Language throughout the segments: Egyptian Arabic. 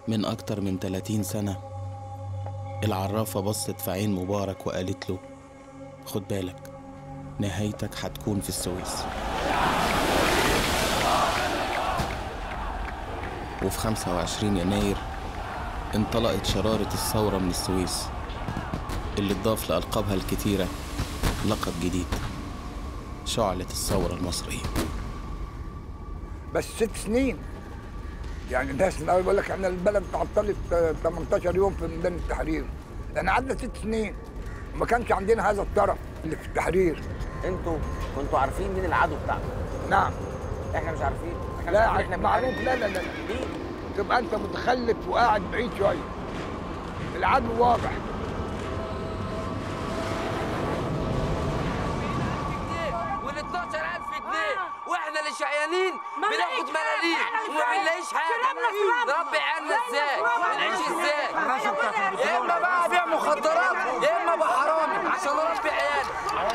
من أكتر من 30 سنة العرافة بصت في عين مبارك وقالت له خد بالك نهايتك هتكون في السويس وفي 25 يناير انطلقت شرارة الثورة من السويس اللي اتضاف لألقابها الكتيرة لقب جديد شعلة الثورة المصرية بس ست سنين يعني الناس من الاول بيقول لك احنا البلد تعطلت آه، 18 يوم في ميدان التحرير احنا قعدنا ست سنين وما كانش عندنا هذا الطرف اللي في التحرير انتوا كنتوا عارفين مين العدو بتاعكم نعم احنا مش عارفين احنا مش لا عارفين احنا معروف بنحارب لا لا لا ليه تبقى انت متخلف وقاعد بعيد شويه العدو واضح وال 12000 جنيه واحنا اللي شقيانين ما بناخد بنلاقيش حاجة، ملاليم إحنا مش وما بنلاقيش حاجه شربنا شراب. نربي عيالنا ازاي ونعيش ازاي ازاي يا اما بقى ابيع مخدرات يا اما ابقى حرامي عشان اربي عيالي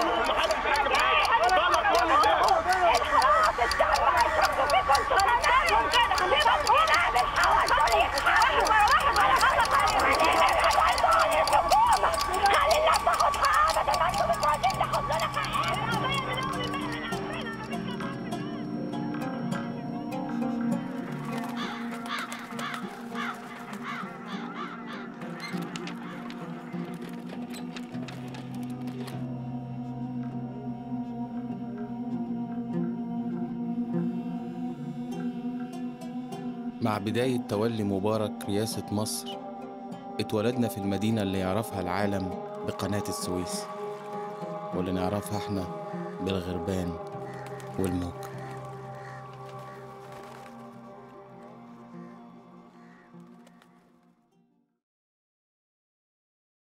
مع بداية تولي مبارك رئاسة مصر اتولدنا في المدينة اللي يعرفها العالم بقناة السويس واللي نعرفها احنا بالغربان والموج